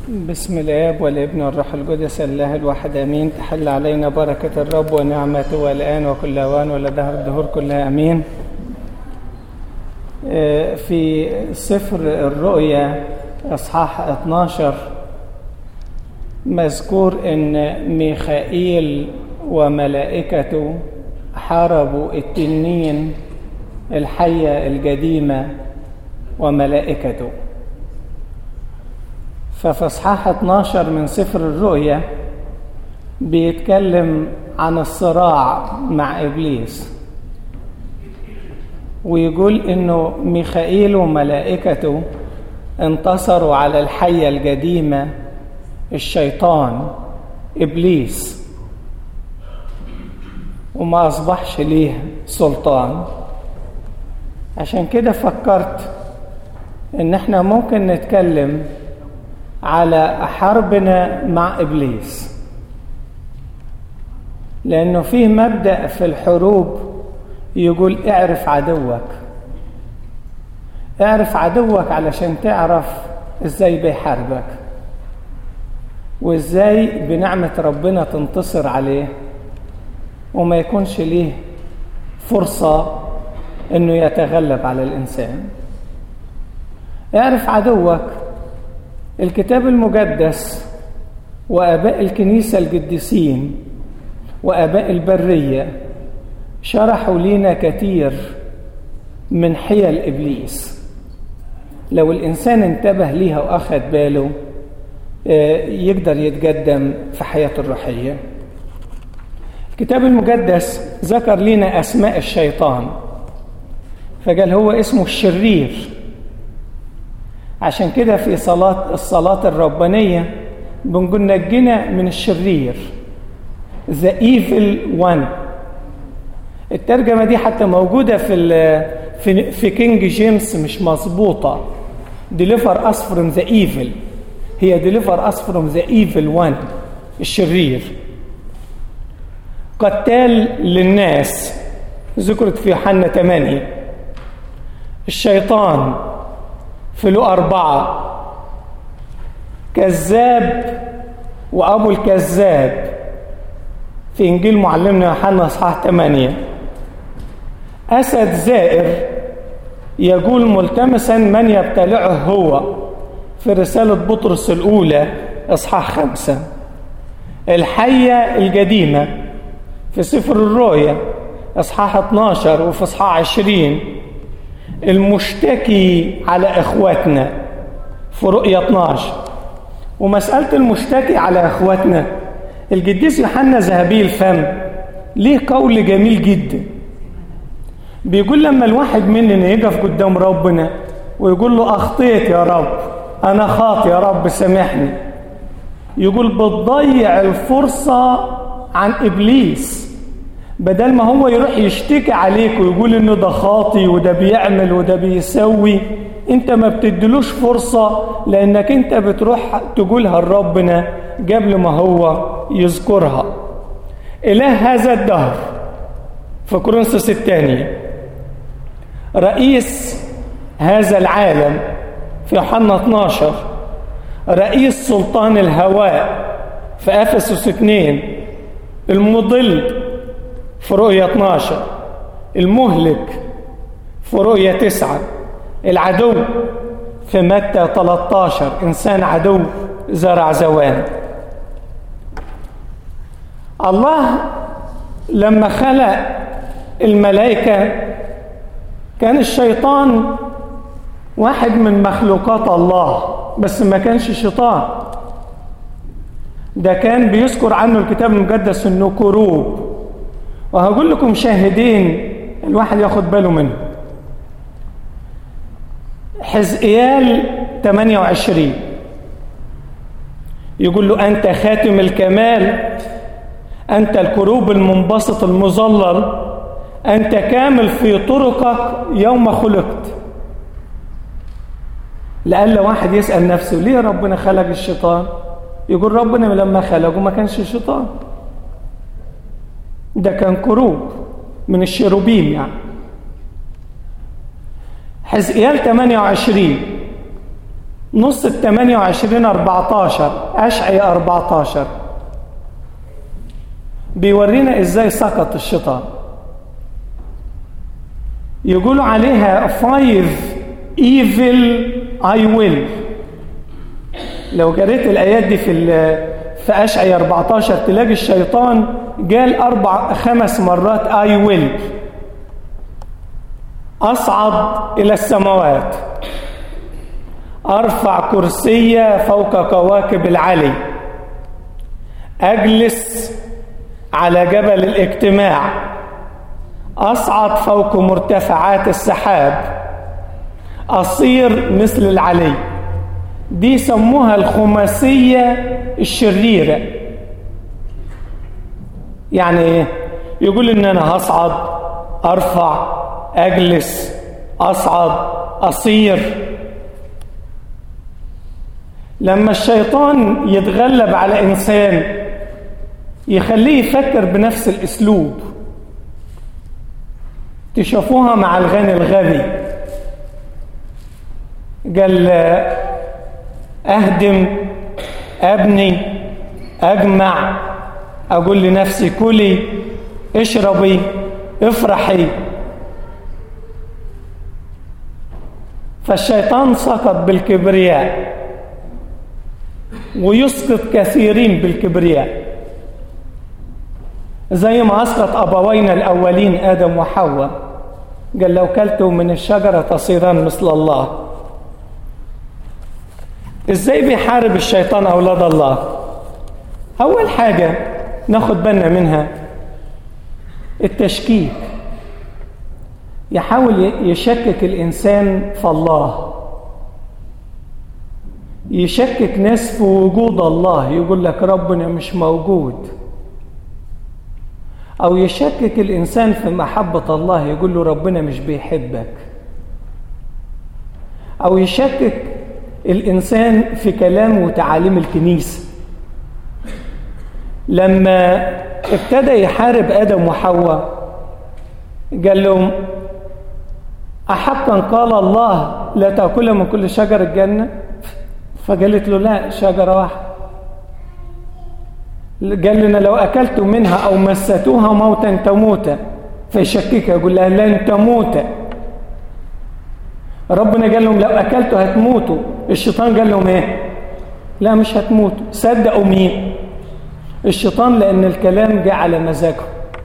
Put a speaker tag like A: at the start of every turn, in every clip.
A: بسم الاب والابن والروح القدس الله الواحد امين تحل علينا بركه الرب ونعمته والان وكل اوان ولدهر الدهور كلها امين آه، في سفر الرؤيا اصحاح 12 مذكور ان ميخائيل وملائكته حاربوا التنين الحيه القديمه وملائكته ففي اصحاح 12 من سفر الرؤيا بيتكلم عن الصراع مع ابليس ويقول انه ميخائيل وملائكته انتصروا على الحيه القديمه الشيطان ابليس وما اصبحش ليه سلطان عشان كده فكرت ان احنا ممكن نتكلم على حربنا مع ابليس لانه فيه مبدا في الحروب يقول اعرف عدوك اعرف عدوك علشان تعرف ازاي بيحاربك وازاي بنعمه ربنا تنتصر عليه وما يكونش ليه فرصه انه يتغلب على الانسان اعرف عدوك الكتاب المقدس واباء الكنيسه القديسين واباء البريه شرحوا لنا كثير من حيل ابليس لو الانسان انتبه ليها واخد باله يقدر يتقدم في حياته الروحيه الكتاب المقدس ذكر لنا اسماء الشيطان فقال هو اسمه الشرير عشان كده في صلاة الصلاة الربانية بنقول نجنا من الشرير the evil one الترجمة دي حتى موجودة في في في كينج جيمس مش مظبوطة deliver us from the evil هي deliver us from the evil one الشرير قتال للناس ذكرت في يوحنا 8 الشيطان في له أربعة كذاب وأبو الكذاب في إنجيل معلمنا يوحنا إصحاح 8 أسد زائر يقول ملتمسا من يبتلعه هو في رسالة بطرس الأولى إصحاح خمسة الحية القديمة في سفر الرؤيا إصحاح 12 وفي إصحاح 20 المشتكي على اخواتنا في رؤية 12 ومسألة المشتكي على اخواتنا القديس يوحنا ذهبي الفم ليه قول جميل جدا بيقول لما الواحد مننا يقف قدام ربنا ويقول له اخطيت يا رب انا خاطي يا رب سامحني يقول بتضيع الفرصة عن ابليس بدل ما هو يروح يشتكي عليك ويقول انه ده خاطي وده بيعمل وده بيسوي انت ما بتدلوش فرصة لانك انت بتروح تقولها لربنا قبل ما هو يذكرها اله هذا الدهر في كورنثوس الثانية رئيس هذا العالم في يوحنا 12 رئيس سلطان الهواء في افسس 2 المضل في رؤية 12 المهلك في رؤية 9 العدو في متى 13 إنسان عدو زرع زوان الله لما خلق الملائكة كان الشيطان واحد من مخلوقات الله بس ما كانش شيطان ده كان بيذكر عنه الكتاب المقدس انه كروب وهقول لكم شاهدين الواحد ياخد باله منه حزقيال 28 يقول له أنت خاتم الكمال أنت الكروب المنبسط المظلل أنت كامل في طرقك يوم خلقت لألا واحد يسأل نفسه ليه ربنا خلق الشيطان يقول ربنا لما خلقه ما كانش شيطان ده كان كروب من الشيروبيم يعني حزقيال 28 نص ال 28 14 أشعي 14 بيورينا ازاي سقط الشيطان يقولوا عليها five evil I will لو قريت الآيات دي في في أشعي 14 تلاقي الشيطان قال أربع خمس مرات I will أصعد إلى السماوات أرفع كرسي فوق كواكب العلي أجلس على جبل الاجتماع أصعد فوق مرتفعات السحاب أصير مثل العلي دي سموها الخماسية الشريرة يعني ايه يقول ان انا هصعد ارفع اجلس اصعد اصير لما الشيطان يتغلب على انسان يخليه يفكر بنفس الاسلوب تشوفوها مع الغني الغبي قال اهدم ابني اجمع اقول لنفسي كلي اشربي افرحي فالشيطان سقط بالكبرياء ويسقط كثيرين بالكبرياء زي ما اسقط ابوينا الاولين ادم وحواء قال لو كلتوا من الشجره تصيران مثل الله ازاي بيحارب الشيطان اولاد الله اول حاجه ناخد بالنا منها التشكيك يحاول يشكك الانسان في الله يشكك ناس في وجود الله يقول لك ربنا مش موجود او يشكك الانسان في محبه الله يقول له ربنا مش بيحبك او يشكك الانسان في كلام وتعاليم الكنيسه لما ابتدى يحارب ادم وحواء قال لهم احقا قال الله لا تاكل من كل شجر الجنه فقالت له لا شجره واحده قال لنا لو اكلتم منها او مستوها موتا تموتا فيشككها يقول لها لن تموتا ربنا قال لهم لو اكلتوا هتموتوا الشيطان قال لهم ايه لا مش هتموتوا صدقوا مين الشيطان لان الكلام جه على مزاجه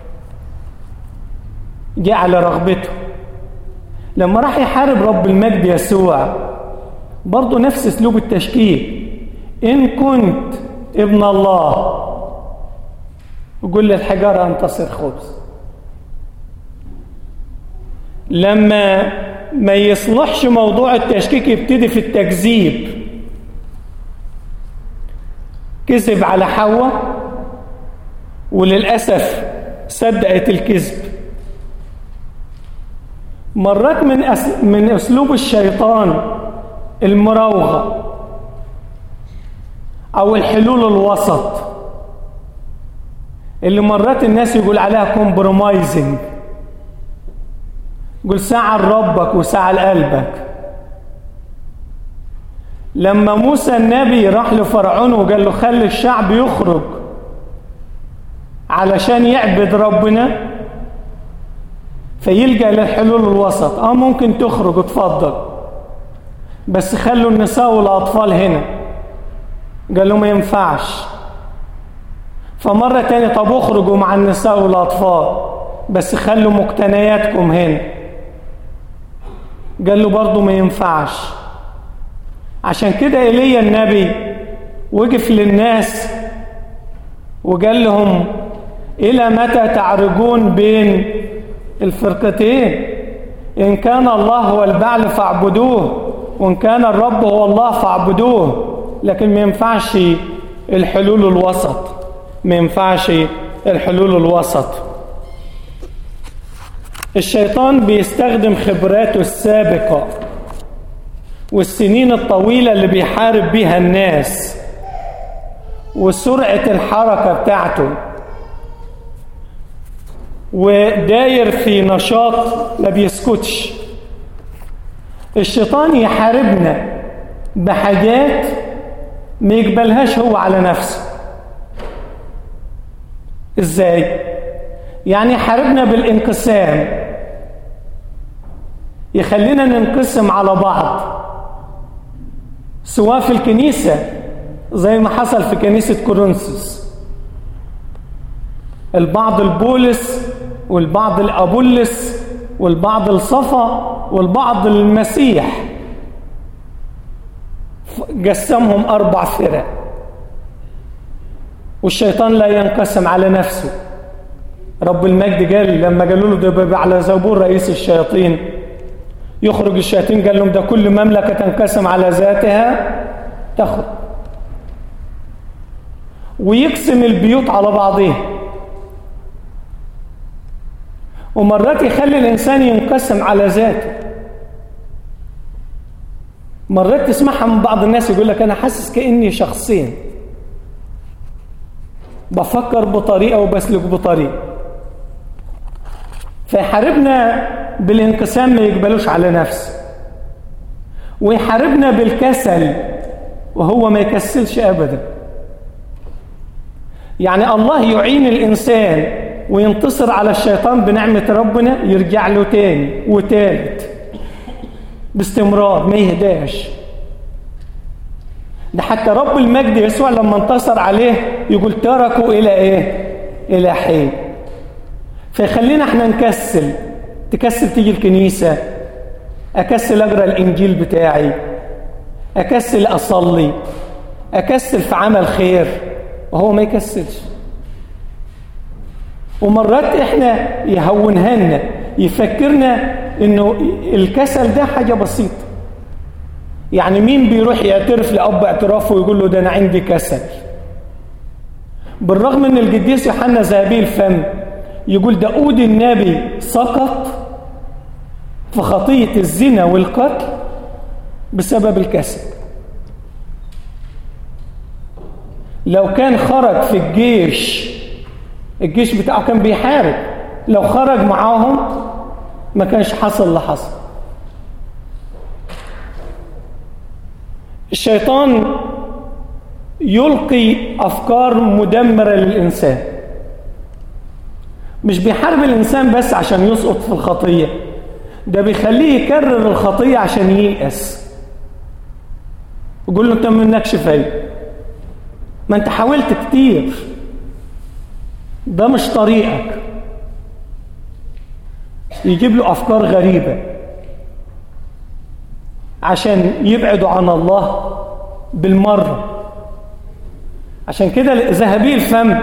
A: جه على رغبته لما راح يحارب رب المجد يسوع برضه نفس اسلوب التشكيك ان كنت ابن الله يقول للحجاره ان تصير خبز لما ما يصلحش موضوع التشكيك يبتدي في التكذيب كذب على حواء وللأسف صدقت الكذب مرات من أس... من أسلوب الشيطان المراوغة أو الحلول الوسط اللي مرات الناس يقول عليها كومبرومايزنج يقول ساعة لربك وساعة لقلبك لما موسى النبي راح لفرعون وقال له خلي الشعب يخرج علشان يعبد ربنا فيلجأ للحلول الوسط اه ممكن تخرج اتفضل بس خلوا النساء والأطفال هنا قال له ما ينفعش فمرة تاني طب اخرجوا مع النساء والأطفال بس خلوا مقتنياتكم هنا قال له برضه ما ينفعش عشان كده ايليا النبي وقف للناس وقال لهم الى متى تعرجون بين الفرقتين ان كان الله هو البعل فاعبدوه وان كان الرب هو الله فاعبدوه لكن ما ينفعش الحلول الوسط ما ينفعش الحلول الوسط الشيطان بيستخدم خبراته السابقة والسنين الطويلة اللي بيحارب بيها الناس وسرعة الحركة بتاعته وداير في نشاط ما بيسكتش الشيطان يحاربنا بحاجات ما يقبلهاش هو على نفسه ازاي يعني حاربنا بالانقسام يخلينا ننقسم على بعض سواء في الكنيسة زي ما حصل في كنيسة كورنثوس البعض البولس والبعض الأبولس والبعض الصفا والبعض المسيح قسمهم أربع فرق والشيطان لا ينقسم على نفسه رب المجد قال لما قالوا له ده على زبور رئيس الشياطين يخرج الشياطين قال لهم ده كل مملكة تنقسم على ذاتها تخرج ويقسم البيوت على بعضها ومرات يخلي الإنسان ينقسم على ذاته مرات تسمعها من بعض الناس يقول لك أنا حاسس كأني شخصين بفكر بطريقة وبسلك بطريقة فيحاربنا بالانقسام ما يقبلوش على نفسه ويحاربنا بالكسل وهو ما يكسلش أبدا يعني الله يعين الإنسان وينتصر على الشيطان بنعمة ربنا يرجع له تاني وتالت باستمرار ما يهداش ده حتى رب المجد يسوع لما انتصر عليه يقول تركوا إلى إيه؟ إلى حين فيخلينا احنا نكسل تكسل تيجي الكنيسة أكسل أقرأ الإنجيل بتاعي أكسل أصلي أكسل في عمل خير وهو ما يكسلش ومرات احنا يهونها لنا يفكرنا انه الكسل ده حاجه بسيطه يعني مين بيروح يعترف لاب اعترافه ويقول له ده انا عندي كسل بالرغم ان القديس يوحنا ذهبي الفم يقول داود النبي سقط في خطيه الزنا والقتل بسبب الكسل لو كان خرج في الجيش الجيش بتاعه كان بيحارب لو خرج معاهم ما كانش حصل اللي حصل الشيطان يلقي أفكار مدمرة للإنسان مش بيحارب الإنسان بس عشان يسقط في الخطية ده بيخليه يكرر الخطية عشان ييأس يقول له انت منكش فايدة ما انت حاولت كتير ده مش طريقك يجيب له أفكار غريبة عشان يبعدوا عن الله بالمرة عشان كده ذهبي الفم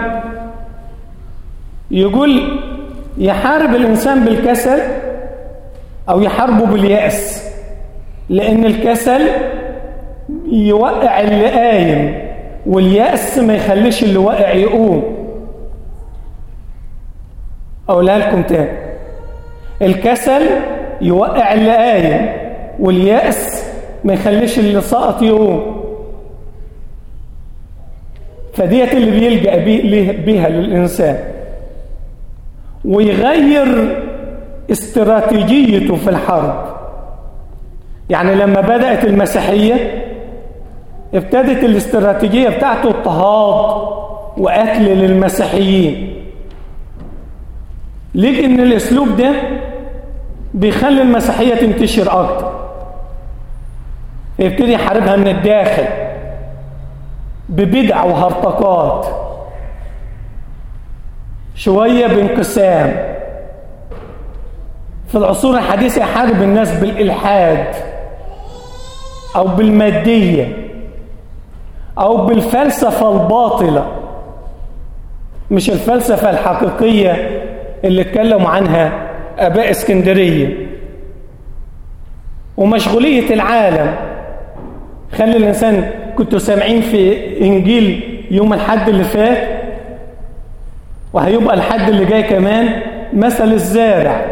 A: يقول يحارب الإنسان بالكسل أو يحاربه باليأس لأن الكسل يوقع اللي قايم واليأس ما يخليش اللي واقع يقوم أقولها لكم تاني الكسل يوقع اللي قايم واليأس ما يخليش اللي سقط يقوم فديت اللي بيلجأ بيها للإنسان ويغير استراتيجيته في الحرب يعني لما بدأت المسيحية ابتدت الاستراتيجية بتاعته اضطهاد وقتل للمسيحيين ليه ان الاسلوب ده بيخلي المسيحية تنتشر اكتر يبتدي يحاربها من الداخل ببدع وهرطقات شوية بانقسام في العصور الحديثة يحارب الناس بالإلحاد أو بالمادية أو بالفلسفة الباطلة مش الفلسفة الحقيقية اللي اتكلموا عنها أباء اسكندرية ومشغولية العالم خلي الإنسان كنتوا سامعين في إنجيل يوم الحد اللي فات وهيبقى الحد اللي جاي كمان مثل الزارع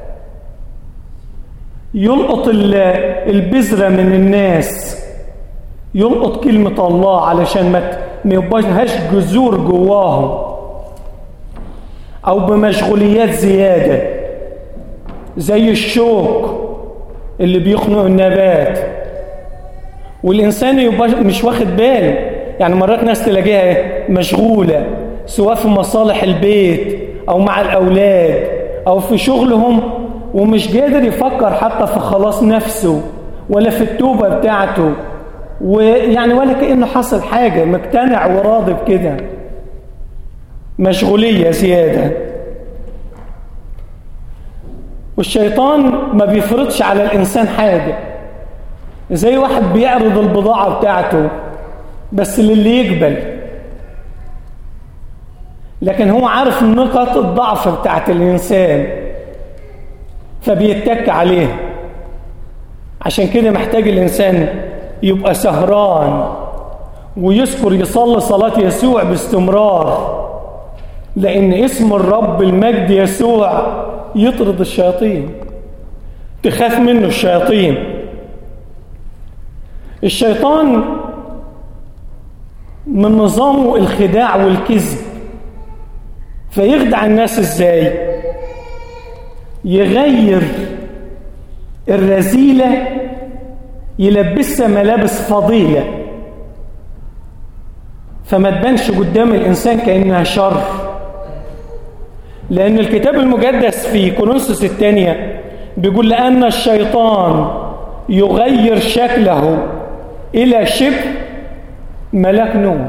A: يلقط البذرة من الناس يلقط كلمة الله علشان ما يبقاش جذور جواهم أو بمشغوليات زيادة زي الشوك اللي بيخنق النبات والإنسان يبقى مش واخد باله يعني مرات ناس تلاقيها إيه؟ مشغولة سواء في مصالح البيت أو مع الأولاد أو في شغلهم ومش قادر يفكر حتى في خلاص نفسه ولا في التوبة بتاعته ويعني ولا كأنه حصل حاجة مقتنع وراضي بكده مشغولية زيادة والشيطان ما بيفرضش على الإنسان حاجة زي واحد بيعرض البضاعة بتاعته بس للي يقبل لكن هو عارف نقط الضعف بتاعت الإنسان فبيتك عليه عشان كده محتاج الإنسان يبقى سهران ويذكر يصلي صلاة يسوع باستمرار لأن اسم الرب المجد يسوع يطرد الشياطين تخاف منه الشياطين الشيطان من نظامه الخداع والكذب فيخدع الناس ازاي يغير الرذيلة يلبسها ملابس فضيلة فما تبانش قدام الإنسان كأنها شر لأن الكتاب المقدس في كورنثوس الثانية بيقول لأن الشيطان يغير شكله إلى شبه ملاك نور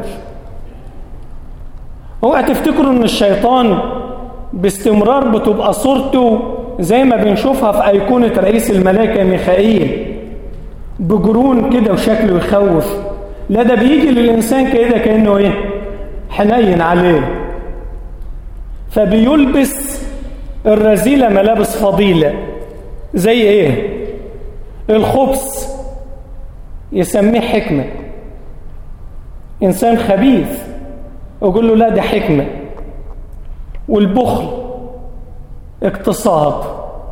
A: اوعى تفتكروا ان الشيطان باستمرار بتبقى صورته زي ما بنشوفها في أيقونة رئيس الملائكة ميخائيل بجرون كده وشكله يخوف لا ده بيجي للإنسان كده كأنه إيه حنين عليه فبيلبس الرذيلة ملابس فضيلة زي إيه الخبث يسميه حكمة إنسان خبيث يقول له لا ده حكمة والبخل اقتصاد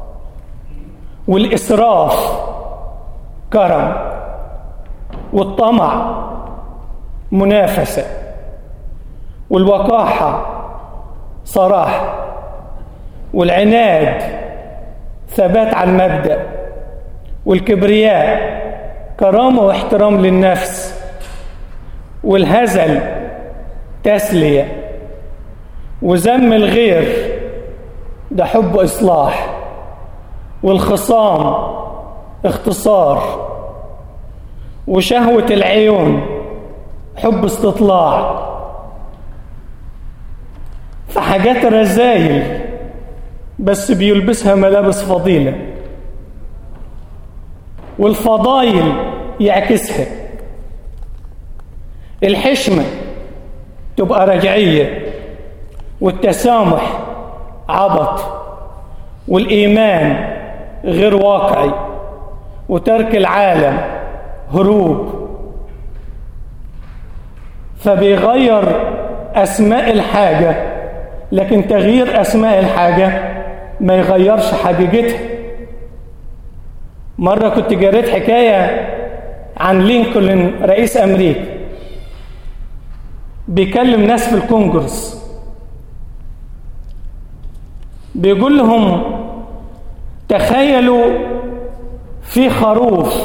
A: والإسراف كرم والطمع منافسة والوقاحة صراحة والعناد ثبات على المبدأ والكبرياء كرامة واحترام للنفس والهزل تسلية وذم الغير ده حب إصلاح والخصام اختصار وشهوة العيون حب استطلاع فحاجات رزايل بس بيلبسها ملابس فضيلة والفضايل يعكسها الحشمة تبقى رجعية والتسامح عبط والإيمان غير واقعي وترك العالم هروب فبيغير أسماء الحاجة لكن تغيير أسماء الحاجة ما يغيرش حقيقتها مرة كنت جريت حكاية عن لينكولن رئيس أمريكا بيكلم ناس في الكونجرس بيقول لهم تخيلوا في خروف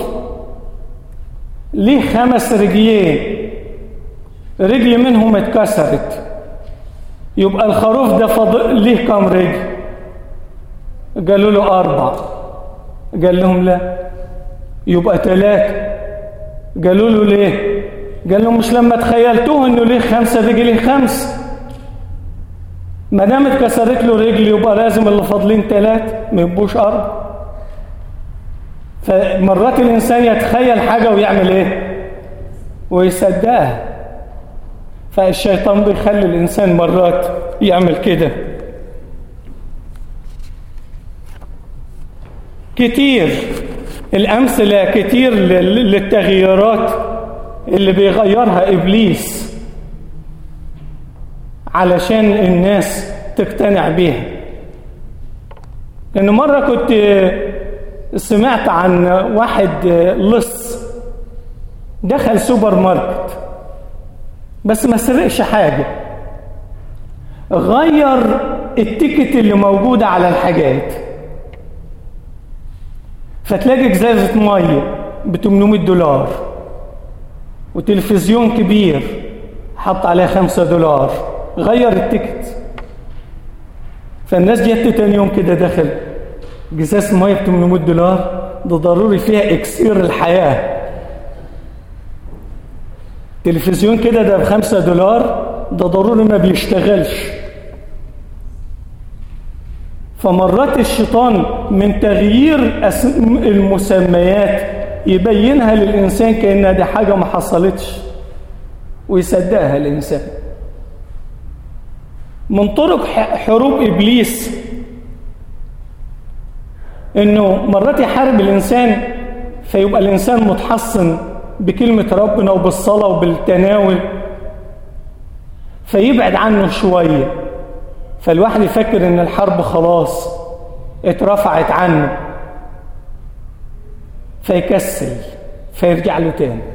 A: ليه خمس رجلين رجل منهم اتكسرت يبقى الخروف ده فض... ليه كم رجل قالوا له أربع قال لهم لا يبقى ثلاثة قالوا له ليه قال لهم مش لما تخيلتوه انه ليه خمسة رجل ليه خمس ما دام اتكسرت له رجل يبقى لازم اللي فاضلين ثلاثة ما يبقوش أربع فمرات الإنسان يتخيل حاجة ويعمل إيه ويصدقها فالشيطان بيخلي الإنسان مرات يعمل كده كتير الأمثلة كتير للتغييرات اللي بيغيرها إبليس علشان الناس تقتنع بيها لأن مرة كنت سمعت عن واحد لص دخل سوبر ماركت بس ما سرقش حاجة غير التيكت اللي موجودة على الحاجات فتلاقي ازازة مية ب 800 دولار وتلفزيون كبير حط عليه خمسة دولار غير التيكت فالناس جت تاني يوم كده دخل جزاز ميه ب 800 دولار ده ضروري فيها اكسير الحياه تلفزيون كده ده بخمسة دولار ده ضروري ما بيشتغلش فمرات الشيطان من تغيير المسميات يبينها للإنسان كأنها دي حاجة ما حصلتش ويصدقها الإنسان من طرق حروب إبليس إنه مرات يحارب الإنسان فيبقى الإنسان متحصن بكلمة ربنا وبالصلاة وبالتناول فيبعد عنه شوية فالواحد يفكر إن الحرب خلاص اترفعت عنه فيكسل فيرجع له تاني لأن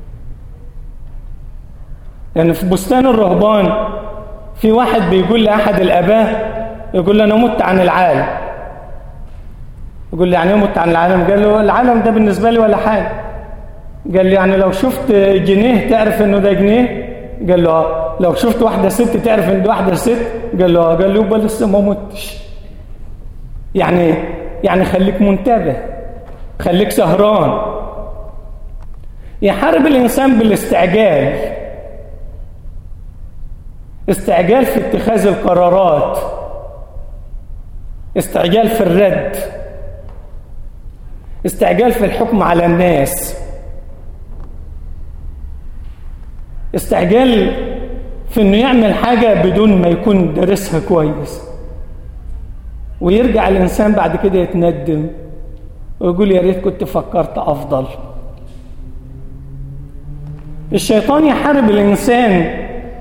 A: يعني في بستان الرهبان في واحد بيقول لأحد الآباء يقول له أنا مت عن العالم يقول لي يعني مت عن العالم قال له العالم ده بالنسبة لي ولا حاجة قال لي يعني لو شفت جنيه تعرف انه ده جنيه قال له اه لو شفت واحدة ست تعرف ان دي واحدة ست قال له اه قال له يبقى لسه ما متش يعني يعني خليك منتبه خليك سهران يحارب الإنسان بالاستعجال استعجال في اتخاذ القرارات استعجال في الرد استعجال في الحكم على الناس استعجال في انه يعمل حاجة بدون ما يكون دارسها كويس ويرجع الإنسان بعد كده يتندم ويقول يا ريت كنت فكرت أفضل الشيطان يحارب الإنسان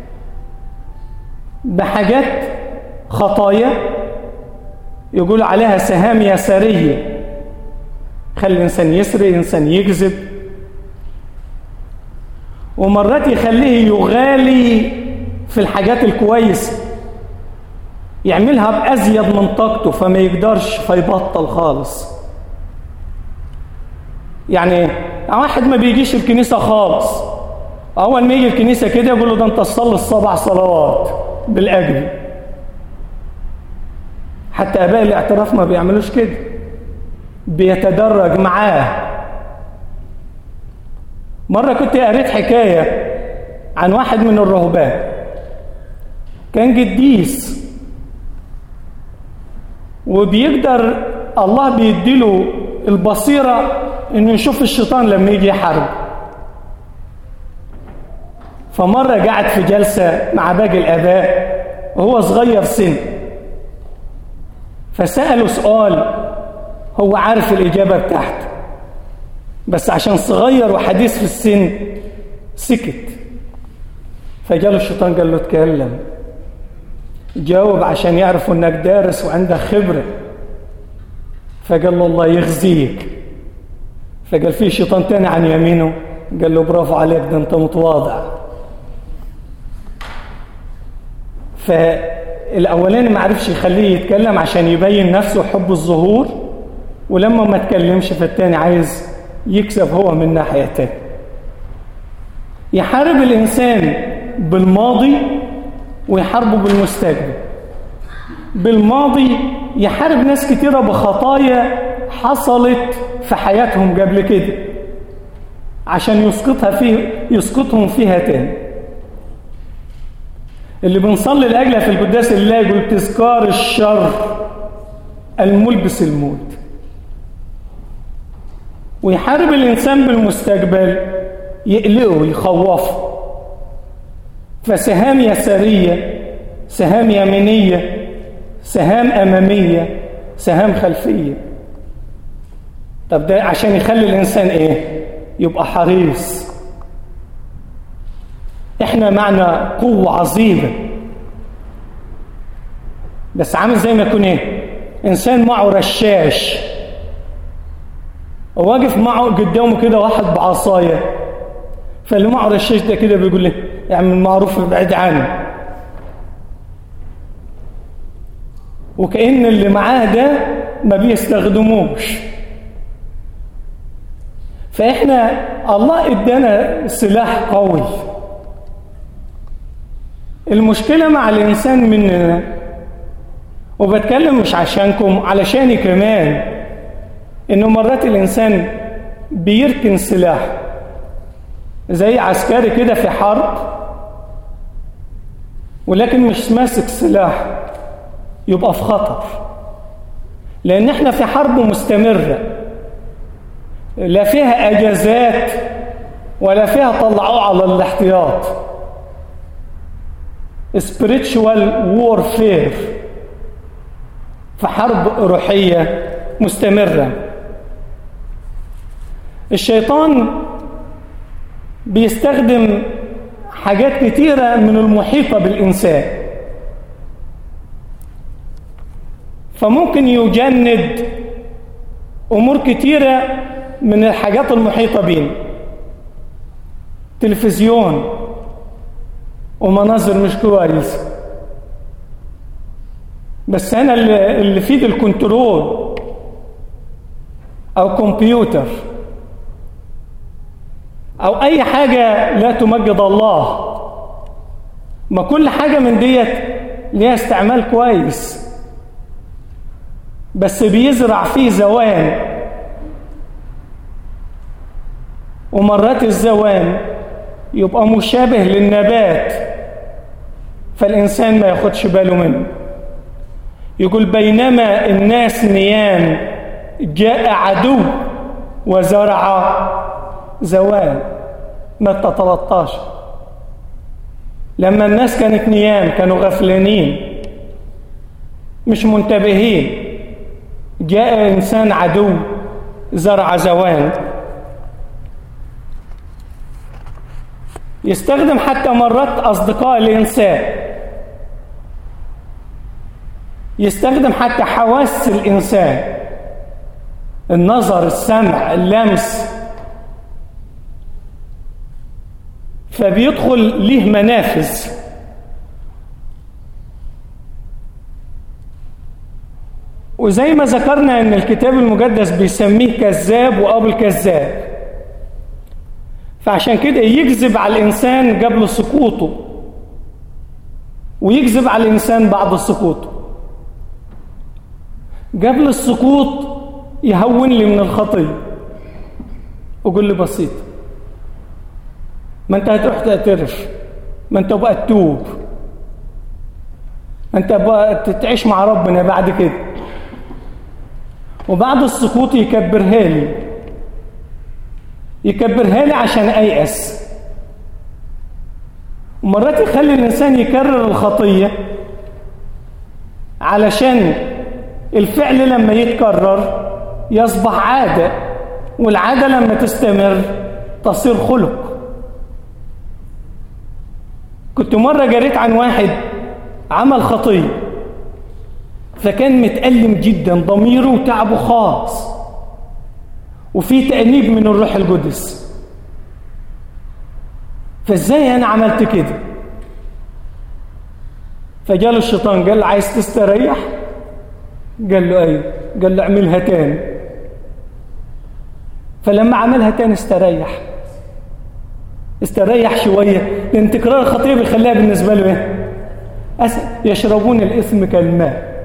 A: بحاجات خطايا يقول عليها سهام يسارية خلي الإنسان يسري الإنسان يكذب ومرات يخليه يغالي في الحاجات الكويسة يعملها بأزيد من طاقته فما يقدرش فيبطل خالص يعني واحد ما بيجيش الكنيسة خالص أول ما يجي الكنيسة كده يقول له ده أنت تصلي السبع صلوات بالأجل حتى آباء الاعتراف ما بيعملوش كده بيتدرج معاه مرة كنت قريت حكاية عن واحد من الرهبان كان قديس وبيقدر الله بيديله البصيرة انه يشوف الشيطان لما يجي يحارب فمرة قعد في جلسة مع باقي الآباء وهو صغير سن فسأله سؤال هو عارف الإجابة بتاعته بس عشان صغير وحديث في السن سكت فجاله الشيطان قال له اتكلم جاوب عشان يعرفوا انك دارس وعندك خبرة فقال له الله يخزيك فقال في شيطان تاني عن يمينه قال له برافو عليك ده انت متواضع فالاولاني ما عرفش يخليه يتكلم عشان يبين نفسه حب الظهور ولما ما اتكلمش فالتاني عايز يكسب هو من ناحيه تاني يحارب الانسان بالماضي ويحاربه بالمستقبل بالماضي يحارب ناس كتيره بخطايا حصلت في حياتهم قبل كده عشان يسقطها فيه يسقطهم فيها تاني اللي بنصلي لاجلها في القداس الله يقول تذكار الشر الملبس الموت ويحارب الانسان بالمستقبل يقلقه يخوفه فسهام يساريه سهام يمينيه سهام اماميه سهام خلفيه طب ده عشان يخلي الانسان ايه يبقى حريص احنا معنا قوة عظيمة بس عامل زي ما يكون ايه انسان معه رشاش واقف معه قدامه كده واحد بعصاية فاللي معه رشاش ده كده بيقول له اعمل معروف ابعد عنه وكأن اللي معاه ده ما بيستخدموش فإحنا الله إدانا سلاح قوي المشكلة مع الإنسان مننا وبتكلم مش عشانكم علشاني كمان إنه مرات الإنسان بيركن سلاح زي عسكري كده في حرب ولكن مش ماسك سلاح يبقى في خطر لأن احنا في حرب مستمرة لا فيها أجازات ولا فيها طلعوه على الاحتياط spiritual warfare في حرب روحية مستمرة الشيطان بيستخدم حاجات كتيرة من المحيطة بالإنسان فممكن يجند أمور كتيرة من الحاجات المحيطة بينا تلفزيون ومناظر مش كويسة بس أنا اللي في ايدي الكنترول أو كمبيوتر أو أي حاجة لا تمجد الله ما كل حاجة من ديت ليها استعمال كويس بس بيزرع فيه زوان ومرات الزوان يبقى مشابه للنبات فالإنسان ما ياخدش باله منه يقول بينما الناس نيام جاء عدو وزرع زوال متى 13 لما الناس كانت نيام كانوا غفلانين مش منتبهين جاء إنسان عدو زرع زوال يستخدم حتى مرات أصدقاء الإنسان يستخدم حتى حواس الإنسان النظر السمع اللمس فبيدخل ليه منافذ وزي ما ذكرنا ان الكتاب المقدس بيسميه كذاب وابو الكذاب فعشان كده يكذب على الانسان قبل سقوطه ويكذب على الانسان بعد سقوطه قبل السقوط يهون لي من الخطيه وقول لي بسيط ما انت هتروح تعترف ما انت بقى تتوب انت بقى تعيش مع ربنا بعد كده وبعد السقوط يكبرها لي يكبرها لي عشان ايأس ومرات يخلي الانسان يكرر الخطيه علشان الفعل لما يتكرر يصبح عاده والعاده لما تستمر تصير خلق كنت مرة جريت عن واحد عمل خطية فكان متألم جدا ضميره وتعبه خاص وفي تأنيب من الروح القدس فازاي انا عملت كده فجاله الشيطان قال له عايز تستريح قال له ايوه قال له اعملها تاني فلما عملها تاني استريح استريح شوية لأن تكرار الخطية بيخليها بالنسبة له إيه؟ يشربون الإثم كالماء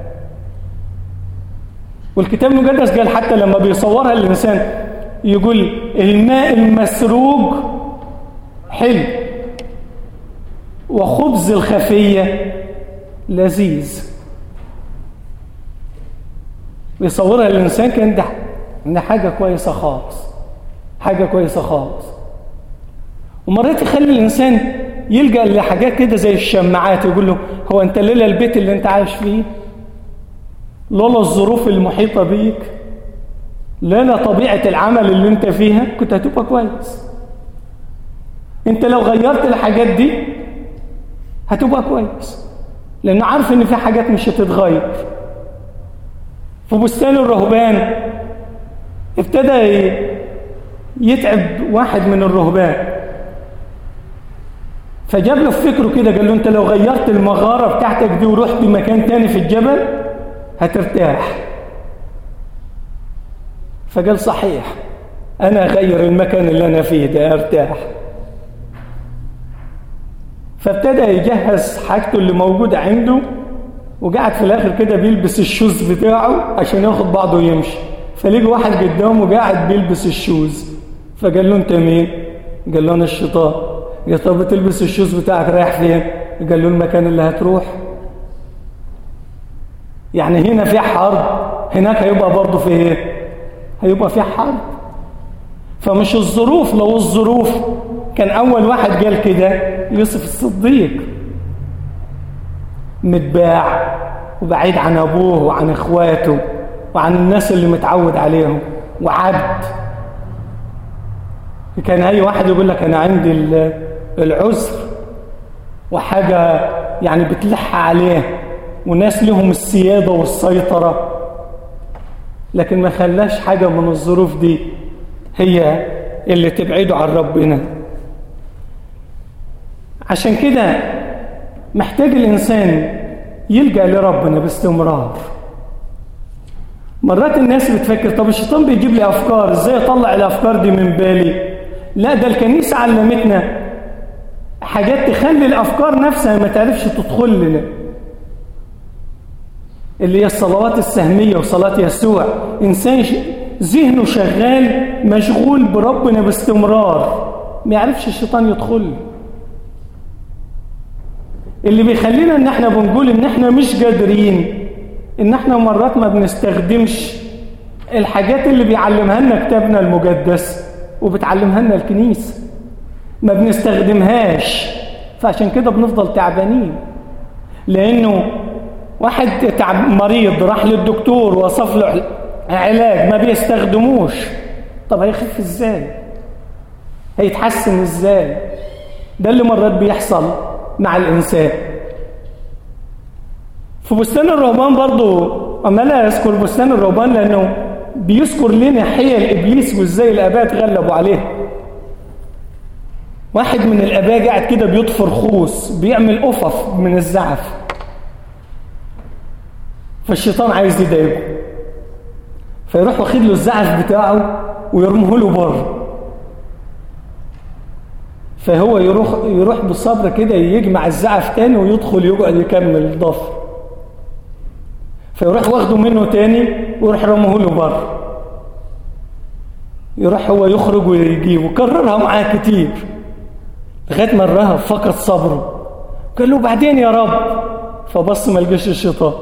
A: والكتاب المقدس قال حتى لما بيصورها الإنسان يقول الماء المسروق حلو وخبز الخفية لذيذ بيصورها الإنسان كان ده إن حاجة كويسة خالص حاجة كويسة خالص ومرات يخلي الإنسان يلجأ لحاجات كده زي الشماعات يقول له هو أنت لولا البيت اللي أنت عايش فيه لولا الظروف المحيطة بيك لولا طبيعة العمل اللي أنت فيها كنت هتبقى كويس أنت لو غيرت الحاجات دي هتبقى كويس لأنه عارف إن في حاجات مش هتتغير في بستان الرهبان ابتدى يتعب واحد من الرهبان فجاب له في فكره كده قال له انت لو غيرت المغاره بتاعتك دي ورحت مكان تاني في الجبل هترتاح فقال صحيح أنا أغير المكان اللي أنا فيه ده أرتاح فابتدى يجهز حاجته اللي موجودة عنده وقعد في الآخر كده بيلبس الشوز بتاعه عشان ياخد بعضه ويمشي فلقي واحد قدامه قاعد بيلبس الشوز فقال له أنت مين؟ قال له أنا الشيطان قال طب بتلبس الشوز بتاعك رايح فين؟ قال له المكان اللي هتروح يعني هنا في حرب هناك هيبقى برضه في ايه؟ هيبقى في حرب فمش الظروف لو الظروف كان أول واحد قال كده يوسف الصديق متباع وبعيد عن أبوه وعن إخواته وعن الناس اللي متعود عليهم وعبد كان أي واحد يقول لك أنا عندي العذر وحاجة يعني بتلح عليه وناس لهم السيادة والسيطرة لكن ما خلاش حاجة من الظروف دي هي اللي تبعده عن ربنا عشان كده محتاج الإنسان يلجأ لربنا باستمرار مرات الناس بتفكر طب الشيطان بيجيب لي أفكار إزاي أطلع الأفكار دي من بالي لا ده الكنيسة علمتنا حاجات تخلي الأفكار نفسها ما تعرفش تدخل لنا اللي هي الصلوات السهمية وصلاة يسوع إنسان ذهنه شغال مشغول بربنا باستمرار ما يعرفش الشيطان يدخل اللي بيخلينا ان احنا بنقول ان احنا مش قادرين ان احنا مرات ما بنستخدمش الحاجات اللي بيعلمها لنا كتابنا المقدس وبتعلمها لنا الكنيسة ما بنستخدمهاش فعشان كده بنفضل تعبانين لانه واحد تعب مريض راح للدكتور وصف له علاج ما بيستخدموش طب هيخف ازاي هيتحسن ازاي ده اللي مرات بيحصل مع الانسان في بستان الرهبان برضو اما لا اذكر بستان الرهبان لانه بيذكر لنا حيل ابليس وازاي الاباء اتغلبوا عليه واحد من الاباء قاعد كده بيطفر خوص بيعمل قفف من الزعف فالشيطان عايز يضايقه فيروح واخد له الزعف بتاعه ويرميه له بره فهو يروح يروح بالصبر كده يجمع الزعف تاني ويدخل يقعد يكمل الضفر فيروح واخده منه تاني ويروح رميه له بره يروح هو يخرج ويجيبه كررها معاه كتير لغايه ما الرهب فقد صبره قال له بعدين يا رب فبص ما لقاش الشيطان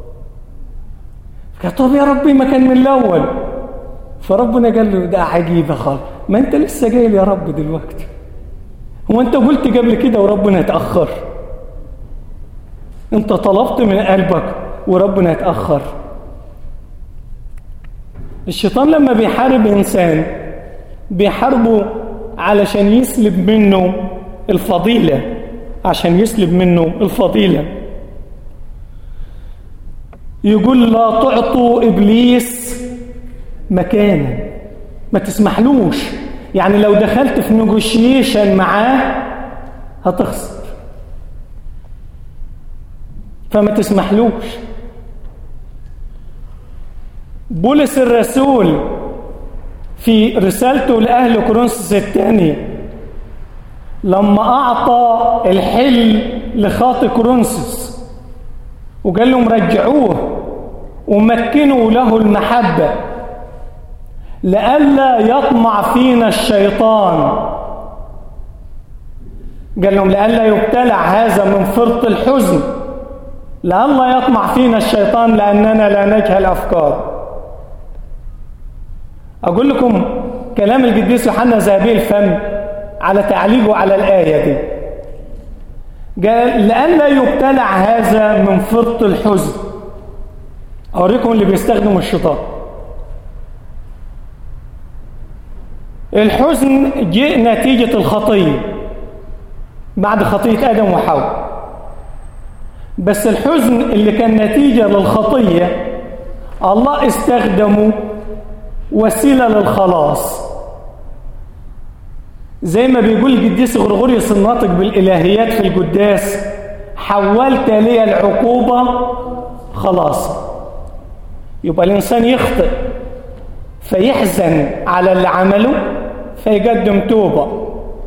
A: قال طب يا ربي ما كان من الاول فربنا قال له ده عجيبه خالص ما انت لسه جاي يا رب دلوقتي هو انت قلت قبل كده وربنا اتاخر انت طلبت من قلبك وربنا اتاخر الشيطان لما بيحارب انسان بيحاربه علشان يسلب منه الفضيله عشان يسلب منه الفضيله يقول لا تعطوا ابليس مكانا ما تسمحلوش يعني لو دخلت في نيجوشيشن معاه هتخسر فما تسمحلوش بولس الرسول في رسالته لأهل كورنثوس الثانية لما أعطى الحل لخاطئ كورنثوس وقال لهم رجعوه ومكنوا له المحبة لئلا يطمع فينا الشيطان قال لهم لئلا يبتلع هذا من فرط الحزن لئلا يطمع فينا الشيطان لأننا لا نجهل أفكار أقول لكم كلام القديس يوحنا ذهبي الفم على تعليقه على الآية دي قال لئلا يبتلع هذا من فرط الحزن أوريكم اللي بيستخدموا الشيطان الحزن جاء نتيجة الخطية بعد خطية آدم وحواء بس الحزن اللي كان نتيجة للخطية الله استخدمه وسيلة للخلاص زي ما بيقول القديس غرغوريوس الناطق بالإلهيات في القداس حولت لي العقوبة خلاص يبقى الإنسان يخطئ فيحزن على اللي عمله فيقدم توبة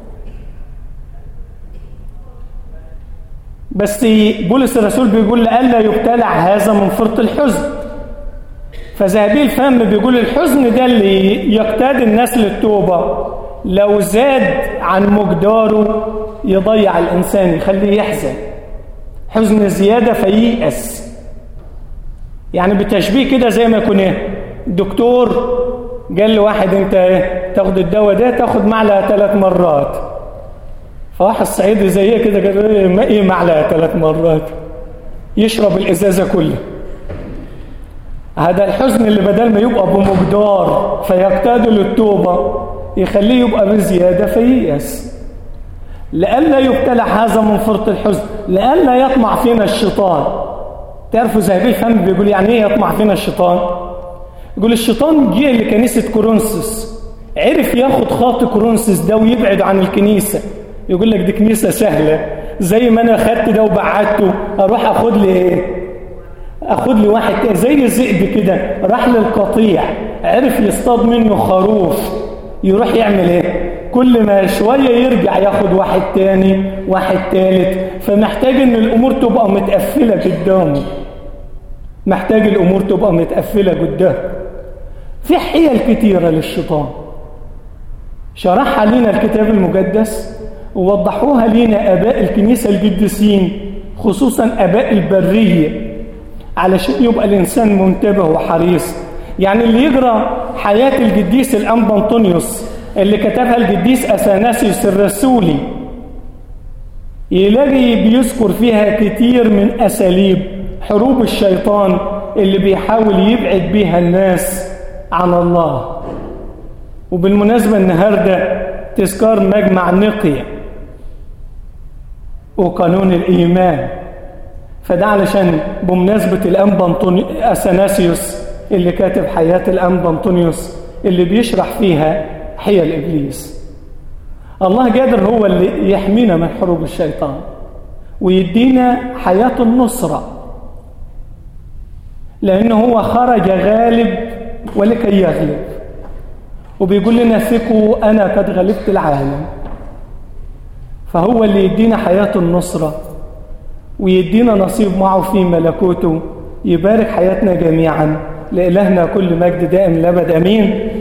A: بس بولس الرسول بيقول لألا يبتلع هذا من فرط الحزن فذهبي الفم بيقول الحزن ده اللي يقتاد الناس للتوبة لو زاد عن مقداره يضيع الإنسان يخليه يحزن حزن زيادة فييأس يعني بتشبيه كده زي ما يكون ايه دكتور قال لواحد انت ايه تاخد الدواء ده تاخد معلقه ثلاث مرات فواحد صعيدي زي كده قال ايه ما ايه معلقه ثلاث مرات يشرب الازازه كلها هذا الحزن اللي بدل ما يبقى بمقدار فيقتاد للتوبه يخليه يبقى بزياده فييأس لئلا يبتلع هذا من فرط الحزن لئلا يطمع فينا الشيطان تعرفوا ذهبي الفم بيقول يعني ايه يطمع فينا الشيطان يقول الشيطان جه لكنيسة كورنثوس عرف ياخد خاطي كورنثوس ده ويبعد عن الكنيسة يقول لك دي كنيسة سهلة زي ما انا خدت ده وبعدته اروح اخد لي ايه اخد لي واحد تاني زي الذئب كده راح للقطيع عرف يصطاد منه خروف يروح يعمل ايه كل ما شوية يرجع ياخد واحد تاني واحد تالت فمحتاج ان الامور تبقى متقفلة قدامه محتاج الامور تبقى متقفلة قدامه في حيل كتيرة للشيطان شرحها لنا الكتاب المقدس ووضحوها لنا اباء الكنيسة القديسين خصوصا اباء البرية علشان يبقى الانسان منتبه وحريص يعني اللي يقرا حياة القديس الانبا انطونيوس اللي كتبها القديس اثناسيوس الرسولي يلاقي بيذكر فيها كتير من اساليب حروب الشيطان اللي بيحاول يبعد بيها الناس عن الله وبالمناسبة النهاردة تذكار مجمع نقية وقانون الإيمان فده علشان بمناسبة الأنبا أثناسيوس اللي كاتب حياة الأنبا أنطونيوس اللي بيشرح فيها حيل إبليس الله قادر هو اللي يحمينا من حروب الشيطان ويدينا حياة النصرة لأنه هو خرج غالب ولكي يغلب وبيقول لنا ثقوا أنا قد غلبت العالم فهو اللي يدينا حياة النصرة ويدينا نصيب معه في ملكوته يبارك حياتنا جميعا لإلهنا كل مجد دائم لابد أمين